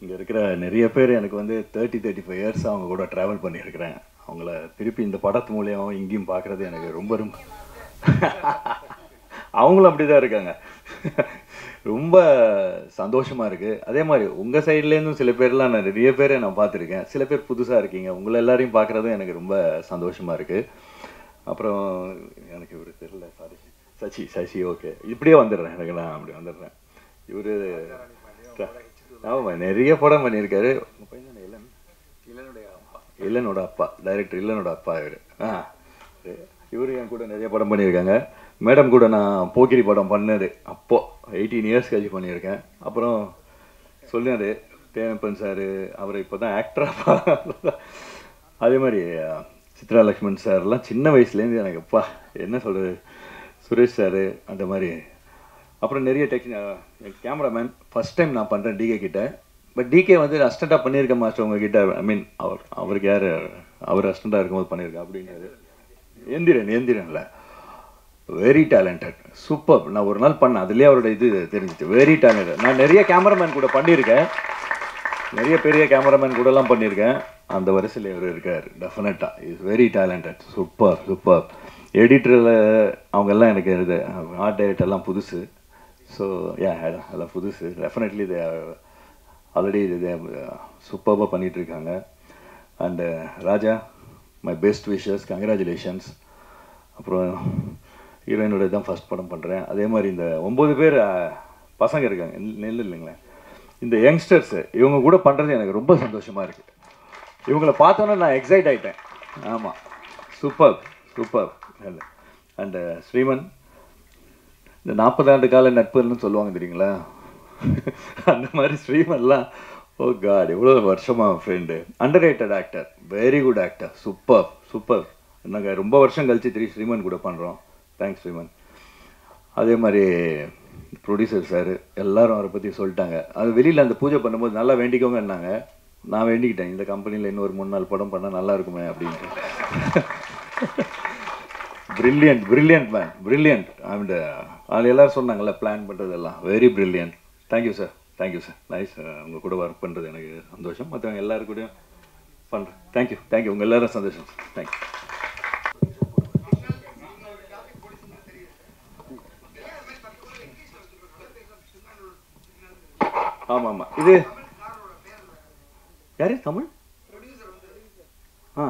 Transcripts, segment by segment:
இங்கே இருக்கிற நிறைய பேர் எனக்கு வந்து தேர்ட்டி தேர்ட்டி ஃபைவ் இயர்ஸ் அவங்க கூட ட்ராவல் பண்ணியிருக்கிறேன் அவங்கள திருப்பி இந்த படத்து மூலியம் இங்கேயும் பார்க்குறது எனக்கு ரொம்ப ரொம்ப அவங்களும் அப்படி தான் இருக்காங்க ரொம்ப சந்தோஷமாக இருக்குது அதே மாதிரி உங்கள் சைட்லேருந்தும் சில பேர்லாம் நான் நிறைய பேரை நான் பார்த்துருக்கேன் சில பேர் புதுசாக இருக்கீங்க உங்களை எல்லாரையும் பார்க்குறதும் எனக்கு ரொம்ப சந்தோஷமாக இருக்குது அப்புறம் எனக்கு இவர் தெரியல சாரி சசி சசி ஓகே இப்படியே வந்துடுறேன் எனக்கு நான் அப்படி வந்துடுறேன் இவர் ஆமாம் நிறைய படம் பண்ணியிருக்காரு உங்க பையன் தானே இளன் இல்லனோட அப்பா டைரக்டர் இல்லனோட அப்பா இவர் ஆ இவர் என் கூட நிறைய படம் பண்ணியிருக்காங்க மேடம் கூட நான் போக்கிரி படம் பண்ணது அப்போ எயிட்டீன் இயர்ஸ் கழிச்சு பண்ணியிருக்கேன் அப்புறம் சொன்னார் தேனப்பன் சார் அவர் இப்போ தான் ஆக்டராக அதே மாதிரி அஹ், சித்ரா லக்ஷ்மண் சார்லாம் சின்ன வயசுலேருந்து எனக்கு அப்பா என்ன சொல்கிறது சுரேஷ் சார் அந்த மாதிரி அப்புறம் நிறைய டெக்னி கேமராமேன் ஃபர்ஸ்ட் டைம் நான் பண்ணுறேன் டிகே கிட்ட பட் டிகே வந்து அஸ்டண்ட்டாக பண்ணியிருக்க மாஸ்டர் உங்ககிட்ட ஐ மீன் அவர் அவருக்கு யார் அவர் அஸ்டண்ட்டாக இருக்கும்போது பண்ணியிருக்கேன் அப்படின்னாரு எந்திரன் எந்திரன்ல வெரி டேலண்டட் சூப்பர் நான் ஒரு நாள் பண்ணேன் அதுலேயே அவரோட இது தெரிஞ்சிச்சு வெரி டேலண்டட் நான் நிறைய கேமராமேன் கூட பண்ணியிருக்கேன் நிறைய பெரிய கேமராமேன் கூடலாம் பண்ணியிருக்கேன் அந்த வரிசையில் இவர் இருக்கார் டெஃபினட்டாக is very talented super super எடிட்டரில் அவங்க எல்லாம் எனக்கு இது ஆர்ட் டைரக்ட் எல்லாம் புதுசு ஸோ யா எல்லாம் புதுசு டெஃபினெட்லி தே ஆல்ரெடி இது சூப்பராக பண்ணிட்டு இருக்காங்க and Raja my best wishes congratulations அப்புறம் ஹீரோயினோட தான் ஃபர்ஸ்ட் படம் பண்ணுறேன் அதே மாதிரி இந்த ஒம்பது பேர் அஹ், பசங்க இருக்காங்க நெல் இல்லைங்களேன் இந்த யங்ஸ்டர்ஸ் இவங்க கூட பண்ணுறது எனக்கு ரொம்ப சந்தோஷமாக இருக்குது இவங்கள பார்த்தோன்னே நான் எக்ஸைட் ஆகிட்டேன் ஆமாம் சூப்பர் சூப்பர் அண்டு ஸ்ரீமன் இந்த நாற்பது ஆண்டு கால நட்புன்னு சொல்லுவாங்க தெரியுங்களா அந்த மாதிரி ஸ்ரீமன்லாம் ஓ காட் எவ்வளோ வருஷமா friend underrated actor very good actor super super நாங்கள் ரொம்ப வருஷம் கழிச்சு திரு ஸ்ரீமன் கூட பண்ணுறோம் தேங்க்ஸ் ஸ்ரீமன் அதே மாதிரி ப்ரொடியூசர் சார் எல்லாரும் அவரை பற்றி சொல்லிட்டாங்க அது வெளியில் அந்த பூஜை பண்ணும்போது நல்லா வேண்டிக்கோங்கன்னாங்க நான் வேண்டிக்கிட்டேன் இந்த கம்பெனியில் இன்னொரு மூணு நாலு படம் பண்ணால் நல்லா இருக்குமே அப்படின்ட்டு brilliant brilliant man brilliant and அது எல்லாரும் சொன்னாங்கல்ல பிளான் பண்ணுறதெல்லாம் very brilliant thank you sir thank you sir nice உங்கள் கூட ஒர்க் பண்ணுறது எனக்கு சந்தோஷம் மற்றவங்க எல்லாரும் கூடயும் பண்ணுறேன் தேங்க்யூ தேங்க்யூ உங்கள் எல்லாரும் சந்தோஷம் தேங்க்யூ ஆமாம் ஆமாம் இது யாரு தமிழ் ஆ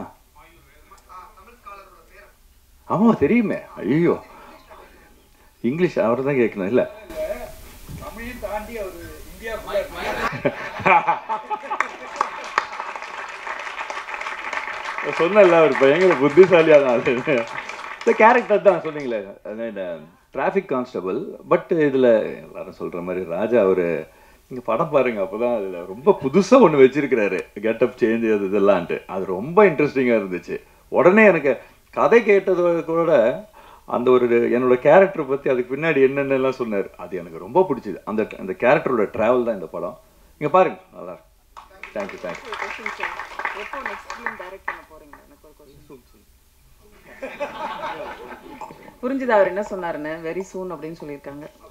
ஆமா தெரியுமே ஐயோ இங்கிலீஷ் அவர் தான் கேட்கணும் இல்லை தமிழையும் தாண்டி அவர் இந்தியா சொன்னல அவர் பயங்கர புத்திசாலியாக தான் அது இந்த கேரக்டர் தான் சொன்னீங்களே டிராஃபிக் கான்ஸ்டபிள் பட் இதில் எல்லாரும் சொல்கிற மாதிரி ராஜா அவர் நீங்கள் படம் பாருங்க அப்போ தான் அதில் ரொம்ப புதுசாக ஒன்று வச்சிருக்கிறாரு கெட்டப் சேஞ்ச் அது இதெல்லாம்ட்டு அது ரொம்ப இன்ட்ரெஸ்டிங்காக இருந்துச்சு உடனே எனக்கு கதை கேட்டதோட கூட அந்த ஒரு என்னோட கேரக்டர் பற்றி அதுக்கு பின்னாடி என்னென்னலாம் சொன்னார் அது எனக்கு ரொம்ப பிடிச்சிது அந்த அந்த கேரக்டரோட ட்ராவல் தான் இந்த படம் இங்கே பாருங்க நல்லா இருக்கு தேங்க்யூ தேங்க்யூ எப்போ நெக்ஸ்ட் ஃபிலிம் டைரக்ட் பண்ண போறீங்க எனக்கு ஒரு கொஸ்டின் புரிஞ்சுது அவர் என்ன சொன்னாருன்னு வெரி சூன் அப்படின்னு சொல்லியிருக்காங்க